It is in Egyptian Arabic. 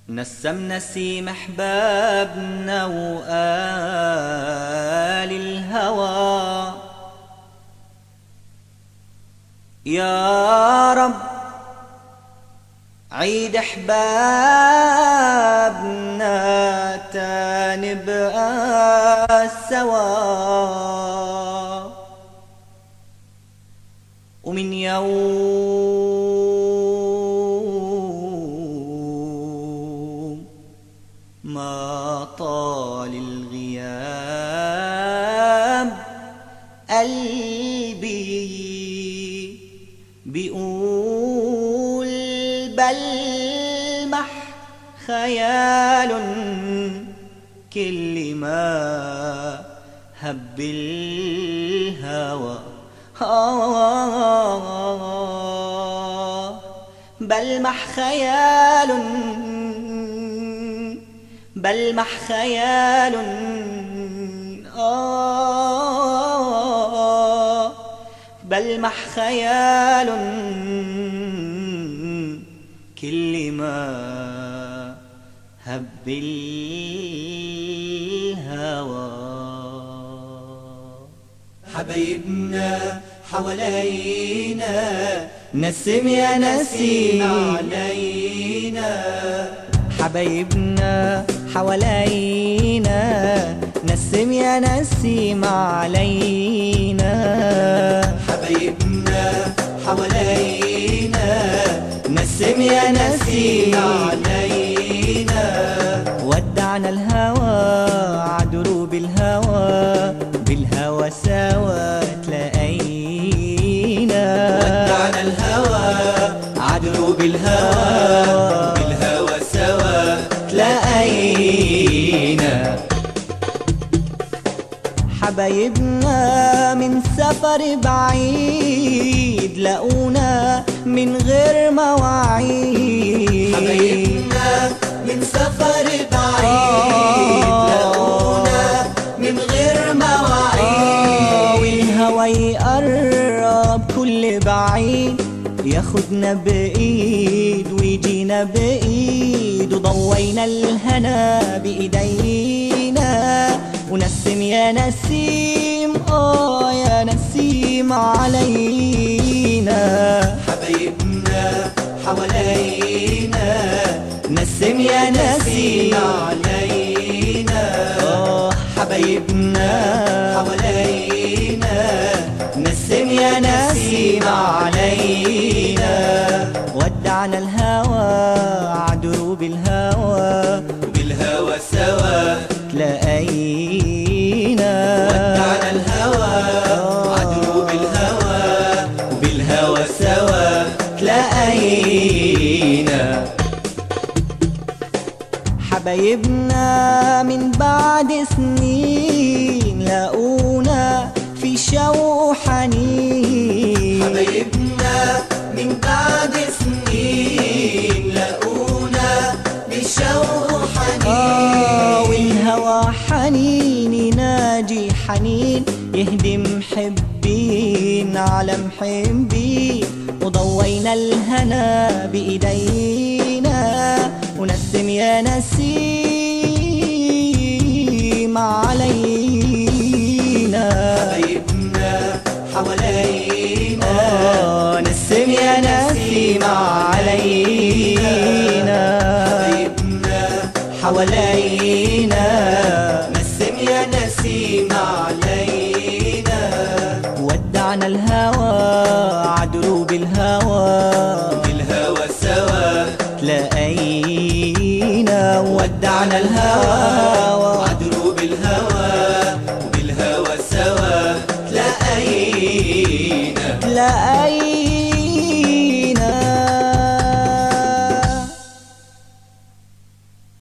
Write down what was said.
نسم نسيم احبابنا وآل الهوى يا رب عيد احبابنا تاني بقى سوا ومن يوم ما طال الغياب قلبي بيقول بلمح خيال كل ما هب الهوى بلمح خيال بلمح خيال بلمح خيال كل ما هب الهوى حبايبنا حوالينا نسم يا نسيم علينا حبايبنا حوالينا نسم يا نسيم علينا حبايبنا حوالينا نسم يا نسيم علينا ودعنا الهوى عدروب الهوى بالهوى سوا تلاقينا ودعنا الهوى عدلوا بالهوى بالهوى سوا تلاقينا حبايبنا من سفر بعيد لقونا من غير مواعيد حبايبنا من سفر بعيد لقونا من غير مواعيد والهوى يقرب كل بعيد ياخدنا بإيد ويجينا بإيد وضوينا الهنا بإيدينا ونسم يا نسيم آه يا نسيم علينا حبايبنا حوالينا نسم يا نسيم علينا آه حبايبنا حوالينا نسم يا نسيم علينا ودعنا الهوى عدروب الهوى وبالهوى سوا تلاقينا ودعنا الهوى عدلوا بالهوى وبالهوى سوا تلاقينا حبايبنا من بعد سنين لقونا في شوق حنين حبايبنا من بعد سنين لقونا بشوق آه حنين والهوى حنين يناجي حنين يهدي محبين على محبين وضوينا الهنا بإيدينا ونسم يا نسيم علينا حبايبنا حوالينا آه نسم يا نسيم علينا حبايبنا حوالينا نسم يا نسيم علينا ودعنا الهوى عدروب الهوى بالهوى سوا تلاقينا ودعنا الهوى عدلوا بالهوى وبالهوى سوا تلاقينا تلاقينا